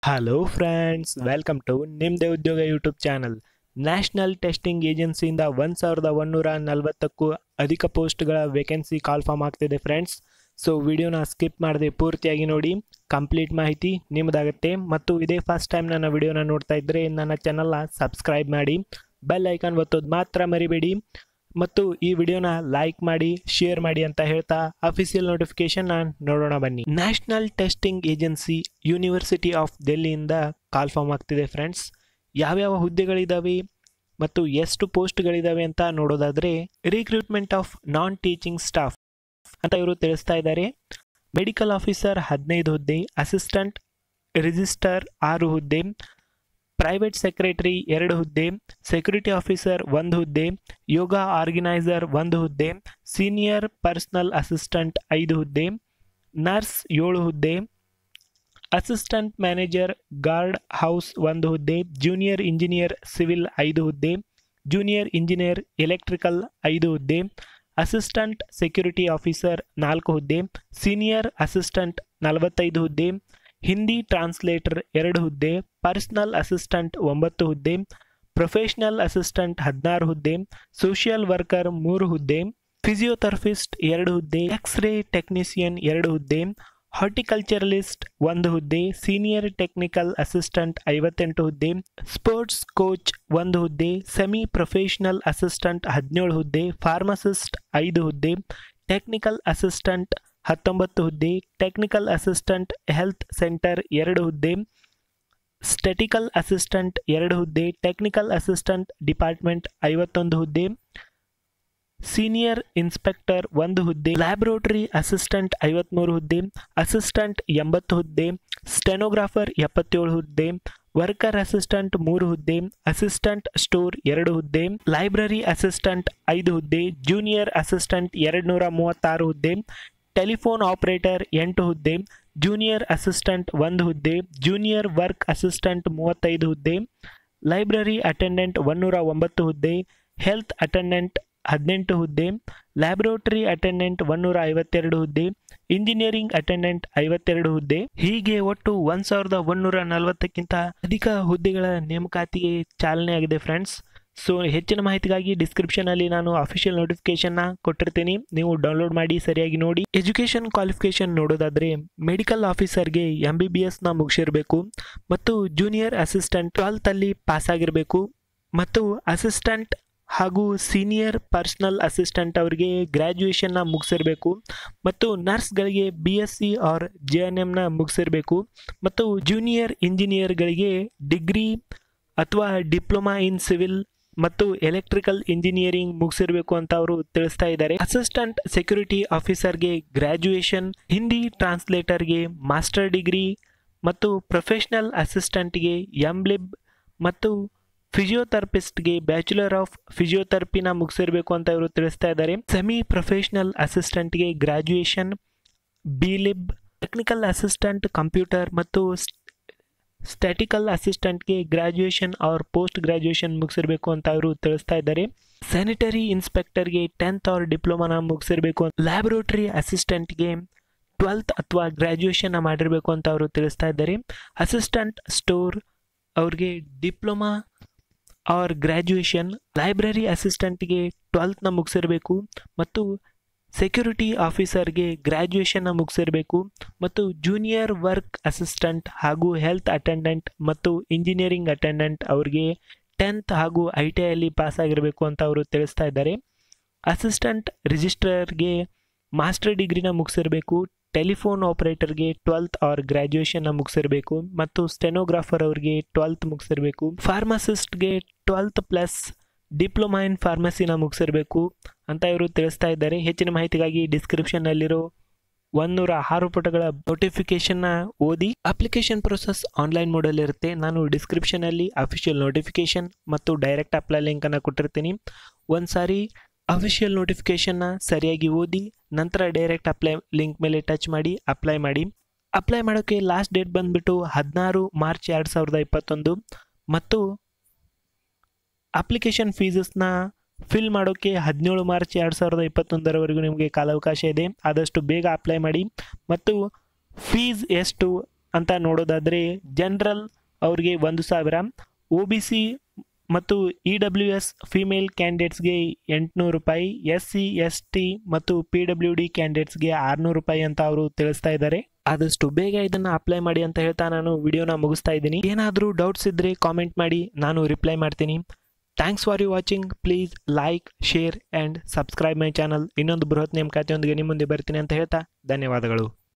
hello friends welcome to ನಿಮ್ಮದೇ ಉದ್ಯೋಗ YouTube channel national testing ಏಜೆನ್ಸಿಯಿಂದ ಒಂದು ಸಾವಿರದ ಒಂದೂರ ನಲವತ್ತಕ್ಕೂ ಅಧಿಕ ಪೋಸ್ಟ್ಗಳ ವೇಕೆನ್ಸಿ ಕಾಲ್ ಫಾರ್ಮ್ ಆಗ್ತಿದೆ ಫ್ರೆಂಡ್ಸ್ ಸೊ ವಿಡಿಯೋನ ಸ್ಕಿಪ್ ಮಾಡದೆ ಪೂರ್ತಿಯಾಗಿ ನೋಡಿ ಕಂಪ್ಲೀಟ್ ಮಾಹಿತಿ ನಿಮ್ಮದಾಗುತ್ತೆ ಮತ್ತು ಇದೇ ಫಸ್ಟ್ ಟೈಮ್ ನನ್ನ ವಿಡಿಯೋನ ನೋಡ್ತಾ ಇದ್ದರೆ ನನ್ನ ಚಾನಲ್ನ ಸಬ್ಸ್ಕ್ರೈಬ್ ಮಾಡಿ ಬೆಲ್ ಐಕಾನ್ ಒತ್ತೋದು ಮಾತ್ರ ಮರಿಬೇಡಿ ಮತ್ತು ಈ ವಿಡಿಯೋನ ಲೈಕ್ ಮಾಡಿ ಶೇರ್ ಮಾಡಿ ಅಂತ ಹೇಳ್ತಾ ಅಫಿಷಿಯಲ್ ನೋಟಿಫಿಕೇಶನ್ ನೋಡೋಣ ಬನ್ನಿ national testing agency university of ಡೆಲ್ಲಿಯಿಂದ ಕಾಲ್ ಫಾರ್ಮ್ ಆಗ್ತಿದೆ ಫ್ರೆಂಡ್ಸ್ ಯಾವ್ಯಾವ ಹುದ್ದೆಗಳಿದಾವೆ ಮತ್ತು ಎಷ್ಟು ಪೋಸ್ಟ್ಗಳಿದಾವೆ ಅಂತ ನೋಡೋದಾದ್ರೆ recruitment of non teaching staff ಅಂತ ಇವರು ತಿಳಿಸ್ತಾ ಇದ್ದಾರೆ ಮೆಡಿಕಲ್ ಆಫೀಸರ್ ಹದಿನೈದು ಹುದ್ದೆ ಅಸಿಸ್ಟೆಂಟ್ ರಿಜಿಸ್ಟರ್ ಆರು ಹುದ್ದೆ ಪ್ರೈವೇಟ್ ಸೆಕ್ರೆಟರಿ ಎರಡು ಹುದ್ದೆ ಸೆಕ್ಯೂರಿಟಿ ಆಫೀಸರ್ ಒಂದು ಹುದ್ದೆ ಯೋಗ ಆರ್ಗನೈಸರ್ ಒಂದು ಹುದ್ದೆ ಸೀನಿಯರ್ ಪರ್ಸನಲ್ ಅಸಿಸ್ಟೆಂಟ್ ಐದು ಹುದ್ದೆ ನರ್ಸ್ ಏಳು ಹುದ್ದೆ ಅಸಿಸ್ಟೆಂಟ್ ಮ್ಯಾನೇಜರ್ ಗಾರ್ಡ್ ಹೌಸ್ ಒಂದು ಹುದ್ದೆ ಜೂನಿಯರ್ ಇಂಜಿನಿಯರ್ ಸಿವಿಲ್ ಐದು ಹುದ್ದೆ ಜೂನಿಯರ್ ಇಂಜಿನಿಯರ್ ಎಲೆಕ್ಟ್ರಿಕಲ್ ಐದು ಹುದ್ದೆ ಅಸಿಸ್ಟೆಂಟ್ ಸೆಕ್ಯೂರಿಟಿ ಆಫೀಸರ್ ನಾಲ್ಕು ಹುದ್ದೆ ಸೀನಿಯರ್ ಅಸಿಸ್ಟೆಂಟ್ ನಲವತ್ತೈದು ಹುದ್ದೆ ಹಿಂದಿ ಟ್ರಾನ್ಸ್ಲೇಟರ್ ಎರಡು ಹುದ್ದೆ ಪರ್ಸನಲ್ ಅಸಿಸ್ಟೆಂಟ್ ಒಂಬತ್ತು ಹುದ್ದೆ ಪ್ರೊಫೆಷನಲ್ ಅಸಿಸ್ಟೆಂಟ್ ಹದಿನಾರು ಹುದ್ದೆ ಸೋಷಿಯಲ್ ವರ್ಕರ್ ಮೂರು ಹುದ್ದೆ ಫಿಸಿಯೋಥೆರಪಿಸ್ಟ್ ಎರಡು ಹುದ್ದೆ ಎಕ್ಸ್ರೇ ಟೆಕ್ನಿಷಿಯನ್ ಎರಡು ಹುದ್ದೆ ಹಾರ್ಟಿಕಲ್ಚರಲಿಸ್ಟ್ ಒಂದು ಹುದ್ದೆ ಸೀನಿಯರ್ ಟೆಕ್ನಿಕಲ್ ಅಸಿಸ್ಟೆಂಟ್ ಐವತ್ತೆಂಟು ಹುದ್ದೆ ಸ್ಪೋರ್ಟ್ಸ್ ಕೋಚ್ ಒಂದು ಹುದ್ದೆ ಸೆಮಿ ಪ್ರೊಫೆಷನಲ್ ಅಸಿಸ್ಟೆಂಟ್ ಹದಿನೇಳು ಹುದ್ದೆ ಫಾರ್ಮಸಿಸ್ಟ್ ಐದು ಹುದ್ದೆ ಟೆಕ್ನಿಕಲ್ ಅಸಿಸ್ಟೆಂಟ್ ಹತ್ತೊಂಬತ್ತು ಹುದ್ದೆ ಟೆಕ್ನಿಕಲ್ ಅಸಿಸ್ಟೆಂಟ್ ಹೆಲ್ತ್ ಸೆಂಟರ್ ಎರಡು ಹುದ್ದೆ ಸ್ಟೆಟಿಕಲ್ ಅಸಿಸ್ಟೆಂಟ್ ಎರಡು ಹುದ್ದೆ ಟೆಕ್ನಿಕಲ್ ಅಸಿಸ್ಟೆಂಟ್ ಡಿಪಾರ್ಟ್ಮೆಂಟ್ ಐವತ್ತೊಂದು ಹುದ್ದೆ ಸೀನಿಯರ್ ಇನ್ಸ್ಪೆಕ್ಟರ್ ಒಂದು ಹುದ್ದೆ ಲ್ಯಾಬ್ರೋಟರಿ ಅಸಿಸ್ಟೆಂಟ್ ಐವತ್ಮೂರು ಹುದ್ದೆ ಅಸಿಸ್ಟೆಂಟ್ ಎಂಬತ್ತು ಹುದ್ದೆ ಸ್ಟೆನೋಗ್ರಾಫರ್ ಎಪ್ಪತ್ತೇಳು ಹುದ್ದೆ ವರ್ಕರ್ ಅಸಿಸ್ಟೆಂಟ್ ಮೂರು ಹುದ್ದೆ ಅಸಿಸ್ಟೆಂಟ್ ಸ್ಟೋರ್ ಎರಡು ಹುದ್ದೆ ಲೈಬ್ರರಿ ಅಸಿಸ್ಟೆಂಟ್ ಐದು ಹುದ್ದೆ ಜೂನಿಯರ್ ಅಸಿಸ್ಟೆಂಟ್ ಎರಡು ನೂರ ಮೂವತ್ತಾರು ಹುದ್ದೆ ಟೆಲಿಫೋನ್ ಆಪರೇಟರ್ ಎಂಟು ಹುದ್ದೆ ಜೂನಿಯರ್ ಅಸಿಸ್ಟೆಂಟ್ ಒಂದು ಹುದ್ದೆ ಜೂನಿಯರ್ ವರ್ಕ್ ಅಸಿಸ್ಟೆಂಟ್ ಮೂವತ್ತೈದು ಹುದ್ದೆ ಲೈಬ್ರರಿ ಅಟೆಂಡೆಂಟ್ ಒನ್ನೂರ ಒಂಬತ್ತು ಹುದ್ದೆ ಹೆಲ್ತ್ ಅಟೆಂಡೆಂಟ್ ಹದಿನೆಂಟು ಹುದ್ದೆ ಲ್ಯಾಬ್ರೋಟರಿ ಅಟೆಂಡೆಂಟ್ ಒನ್ನೂರ ಐವತ್ತೆರಡು ಹುದ್ದೆ ಇಂಜಿನಿಯರಿಂಗ್ ಅಟೆಂಡೆಂಟ್ ಐವತ್ತೆರಡು ಹುದ್ದೆ ಹೀಗೆ ಒಟ್ಟು ಒಂದ್ ಸಾವಿರದ ಒಂದೂರ ನಲವತ್ತಕ್ಕಿಂತ ಅಧಿಕ ಹುದ್ದೆಗಳ ನೇಮಕಾತಿಗೆ ಚಾಲನೆ ಆಗಿದೆ ಫ್ರೆಂಡ್ಸ್ ಸೊ ಹೆಚ್ಚಿನ ಮಾಹಿತಿಗಾಗಿ ಡಿಸ್ಕ್ರಿಪ್ಷನ್ ಅಲ್ಲಿ ನಾನು ಅಫಿಷಿಯಲ್ ನೋಟಿಫಿಕೇಶನ್ ನ ಕೊಟ್ಟಿರ್ತೀನಿ ನೀವು ಡೌನ್ಲೋಡ್ ಮಾಡಿ ಸರಿಯಾಗಿ ನೋಡಿ ಎಜುಕೇಶನ್ ಕ್ವಾಲಿಫಿಕೇಶನ್ ನೋಡೋದಾದ್ರೆ ಮೆಡಿಕಲ್ ಆಫೀಸರ್ಗೆ ಎಂ ಬಿ ಬಿ ಎಸ್ ನ ಮುಗಿಸಿರ್ಬೇಕು ಮತ್ತು ಜೂನಿಯರ್ ಅಸಿಸ್ಟೆಂಟ್ ಟ್ವೆಲ್ತ್ ಅಲ್ಲಿ ಪಾಸ್ ಆಗಿರಬೇಕು ಮತ್ತು ಅಸಿಸ್ಟೆಂಟ್ ಹಾಗೂ ಸೀನಿಯರ್ ಪರ್ಸನಲ್ ಅಸಿಸ್ಟೆಂಟ್ ಅವರಿಗೆ ಗ್ರ್ಯಾಜುಯೇಷನ್ನ ಮುಗಿಸಿರಬೇಕು ಮತ್ತು ನರ್ಸ್ಗಳಿಗೆ B S C or G N ಎಮ್ನ ಮುಗಿಸಿರಬೇಕು ಮತ್ತು ಜೂನಿಯರ್ ಇಂಜಿನಿಯರ್ಗಳಿಗೆ ಡಿಗ್ರಿ ಅಥವಾ ಡಿಪ್ಲೊಮಾ ಇನ್ ಸಿವಿಲ್ ಮತ್ತು ಎಲೆಕ್ಟ್ರಿಕಲ್ ಇಂಜಿನಿಯರಿಂಗ್ ಮುಗಿಸಿರ್ಬೇಕು ಅಂತ ಅವರು ತಿಳಿಸ್ತಾ ಇದ್ದಾರೆ ಅಸಿಸ್ಟೆಂಟ್ ಸೆಕ್ಯೂರಿಟಿ ಆಫೀಸರ್ಗೆ ಗ್ರ್ಯಾಜುಯೇಷನ್ ಹಿಂದಿ ಟ್ರಾನ್ಸ್ಲೇಟರ್ಗೆ ಮಾಸ್ಟರ್ ಡಿಗ್ರಿ ಮತ್ತು ಪ್ರೊಫೆಷನಲ್ ಅಸಿಸ್ಟೆಂಟ್ಗೆ ಎಂಬ್ಲಿಬ್ ಮತ್ತು ಫಿಸಿಯೋಥೆರಪಿಸ್ಟ್ಗೆ ಬ್ಯಾಚುಲರ್ ಆಫ್ ಫಿಸಿಯೋಥೆರಪಿನ ಮುಗಿಸಿರ್ಬೇಕು ಅಂತ ಇವರು ತಿಳಿಸ್ತಾ ಇದ್ದಾರೆ ಸೆಮಿ ಪ್ರೊಫೆಷನಲ್ ಅಸಿಸ್ಟೆಂಟ್ಗೆ ಗ್ರ್ಯಾಜುಯೇಷನ್ ಬಿಲಿಬ್ ಟೆಕ್ನಿಕಲ್ ಅಸಿಸ್ಟೆಂಟ್ ಕಂಪ್ಯೂಟರ್ ಮತ್ತು ಸ್ಟ್ಯಾಟಿಕಲ್ ಅಸಿಸ್ಟೆಂಟ್ಗೆ ಗ್ರ್ಯಾಜುಯೇಷನ್ ಆರ್ ಪೋಸ್ಟ್ ಗ್ರ್ಯಾಜುಯೇಷನ್ ಮುಗಿಸಿರ್ಬೇಕು ಅಂತ ಅವರು ತಿಳಿಸ್ತಾ ಇದ್ದಾರೆ ಸ್ಯಾನಿಟರಿ ಇನ್ಸ್ಪೆಕ್ಟರ್ಗೆ ಟೆಂತ್ ಆರ್ ಡಿಪ್ಲೊಮಾನ ಮುಗಿಸಿರ್ಬೇಕು ಲ್ಯಾಬೊರೇಟರಿ ಅಸಿಸ್ಟೆಂಟ್ಗೆ ಟ್ವೆಲ್ತ್ ಅಥವಾ ಗ್ರ್ಯಾಜುಯೇಷನ್ ಮಾಡಿರಬೇಕು ಅಂತ ಅವರು ತಿಳಿಸ್ತಾ ಇದ್ದಾರೆ ಅಸಿಸ್ಟೆಂಟ್ ಸ್ಟೋರ್ ಅವ್ರಿಗೆ ಡಿಪ್ಲೊಮಾ ಆರ್ ಗ್ರ್ಯಾಜುಯೇಷನ್ ಲೈಬ್ರರಿ ಅಸಿಸ್ಟೆಂಟ್ಗೆ ಟ್ವೆಲ್ತ್ನ ಮುಗಿಸಿರಬೇಕು ಮತ್ತು ಸೆಕ್ಯೂರಿಟಿ ಆಫೀಸರ್ಗೆ ಗ್ರ್ಯಾಜುಯೇಷನ್ನ ಮುಗಿಸಿರಬೇಕು ಮತ್ತು ಜೂನಿಯರ್ ವರ್ಕ್ ಅಸಿಸ್ಟೆಂಟ್ ಹಾಗೂ ಹೆಲ್ತ್ ಅಟೆಂಡೆಂಟ್ ಮತ್ತು ಇಂಜಿನಿಯರಿಂಗ್ ಅಟೆಂಡೆಂಟ್ ಅವ್ರಿಗೆ ಟೆಂತ್ ಹಾಗೂ ಐ ಟಿ ಐಲಿ ಪಾಸ್ ಆಗಿರಬೇಕು ಅಂತ ಅವರು ತಿಳಿಸ್ತಾ ಇದ್ದಾರೆ ಅಸಿಸ್ಟೆಂಟ್ ರಿಜಿಸ್ಟ್ರರ್ಗೆ ಮಾಸ್ಟರ್ ಡಿಗ್ರಿನ ಮುಗಿಸಿರಬೇಕು ಟೆಲಿಫೋನ್ ಆಪರೇಟರ್ಗೆ ಟ್ವೆಲ್ತ್ ಆರ್ ಗ್ರ್ಯಾಜುಯೇಷನ್ನ ಮುಗಿಸಿರಬೇಕು ಮತ್ತು ಸ್ಟೆನೋಗ್ರಾಫರ್ ಅವ್ರಿಗೆ ಟ್ವೆಲ್ತ್ ಮುಗಿಸಿರಬೇಕು ಫಾರ್ಮಸಿಸ್ಟ್ಗೆ ಟ್ವೆಲ್ತ್ ಪ್ಲಸ್ ಡಿಪ್ಲೊಮಾ ಇನ್ ಫಾರ್ಮಸಿನ ಮುಗಿಸಿರಬೇಕು ಅಂತ ಇವರು ತಿಳಿಸ್ತಾ ಇದ್ದಾರೆ ಹೆಚ್ಚಿನ ಮಾಹಿತಿಗಾಗಿ ಡಿಸ್ಕ್ರಿಪ್ಷನ್ನಲ್ಲಿರೋ ಒಂದೂರ ಆರು ಪುಟಗಳ ನೋಟಿಫಿಕೇಶನ್ನ ಓದಿ ಅಪ್ಲಿಕೇಶನ್ ಪ್ರೊಸೆಸ್ ಆನ್ಲೈನ್ ಮೋಡಲ್ಲಿ ಇರುತ್ತೆ ನಾನು ಡಿಸ್ಕ್ರಿಪ್ಷನಲ್ಲಿ ಅಫಿಷಿಯಲ್ ನೋಟಿಫಿಕೇಶನ್ ಮತ್ತು ಡೈರೆಕ್ಟ್ ಅಪ್ಲೈ ಲಿಂಕನ್ನು ಕೊಟ್ಟಿರ್ತೀನಿ ಒಂದು ಸಾರಿ ಅಫಿಷಿಯಲ್ ನೋಟಿಫಿಕೇಶನ್ನ ಸರಿಯಾಗಿ ಓದಿ ನಂತರ ಡೈರೆಕ್ಟ್ ಅಪ್ಲೈ ಲಿಂಕ್ ಮೇಲೆ ಟಚ್ ಮಾಡಿ ಅಪ್ಲೈ ಮಾಡಿ ಅಪ್ಲೈ ಮಾಡೋಕ್ಕೆ ಲಾಸ್ಟ್ ಡೇಟ್ ಬಂದುಬಿಟ್ಟು ಹದಿನಾರು ಮಾರ್ಚ್ ಎರಡು ಸಾವಿರದ ಇಪ್ಪತ್ತೊಂದು ಮತ್ತು ಅಪ್ಲಿಕೇಶನ್ ಫೀಸಸ್ನ ಫಿಲ್ ಮಾಡೋಕ್ಕೆ ಹದಿನೇಳು ಮಾರ್ಚ್ ಎರಡು ಸಾವಿರದ ಇಪ್ಪತ್ತೊಂದರವರೆಗೂ ನಿಮಗೆ ಕಾಲಾವಕಾಶ ಇದೆ ಆದಷ್ಟು ಬೇಗ ಅಪ್ಲೈ ಮಾಡಿ ಮತ್ತು ಫೀಸ್ ಎಷ್ಟು ಅಂತ ನೋಡೋದಾದರೆ ಜನರಲ್ ಅವ್ರಿಗೆ ಒಂದು ಸಾವಿರ ಒ ಬಿ ಸಿ ಮತ್ತು ಇ ಡಬ್ಲ್ಯೂ ಎಸ್ ಫಿಮೇಲ್ ಕ್ಯಾಂಡಿಡೇಟ್ಸ್ಗೆ ಎಂಟುನೂರು ರೂಪಾಯಿ ಎಸ್ ಸಿ ಎಸ್ ಟಿ ಮತ್ತು ಪಿ ಡಬ್ಲ್ಯೂ ಡಿ ಕ್ಯಾಂಡಿಡೇಟ್ಸ್ಗೆ ಆರುನೂರು ರೂಪಾಯಿ ಅಂತ ಅವರು ತಿಳಿಸ್ತಾ ಇದ್ದಾರೆ ಆದಷ್ಟು ಬೇಗ ಇದನ್ನು ಅಪ್ಲೈ ಮಾಡಿ ಅಂತ ಹೇಳ್ತಾ ನಾನು ವಿಡಿಯೋನ ಮುಗಿಸ್ತಾ ಇದ್ದೀನಿ ಏನಾದರೂ ಡೌಟ್ಸ್ ಇದ್ದರೆ ಕಾಮೆಂಟ್ ಮಾಡಿ ನಾನು ರಿಪ್ಲೈ ಮಾಡ್ತೀನಿ thanks for you watching please like share and subscribe my channel ಇನ್ನೊಂದು ಬೃಹತ್ ನೇಮಕಾತಿಯೊಂದಿಗೆ ನಿಮ್ಮ ಮುಂದೆ ಬರ್ತೀನಿ ಅಂತ ಹೇಳ್ತಾ ಧನ್ಯವಾದಗಳು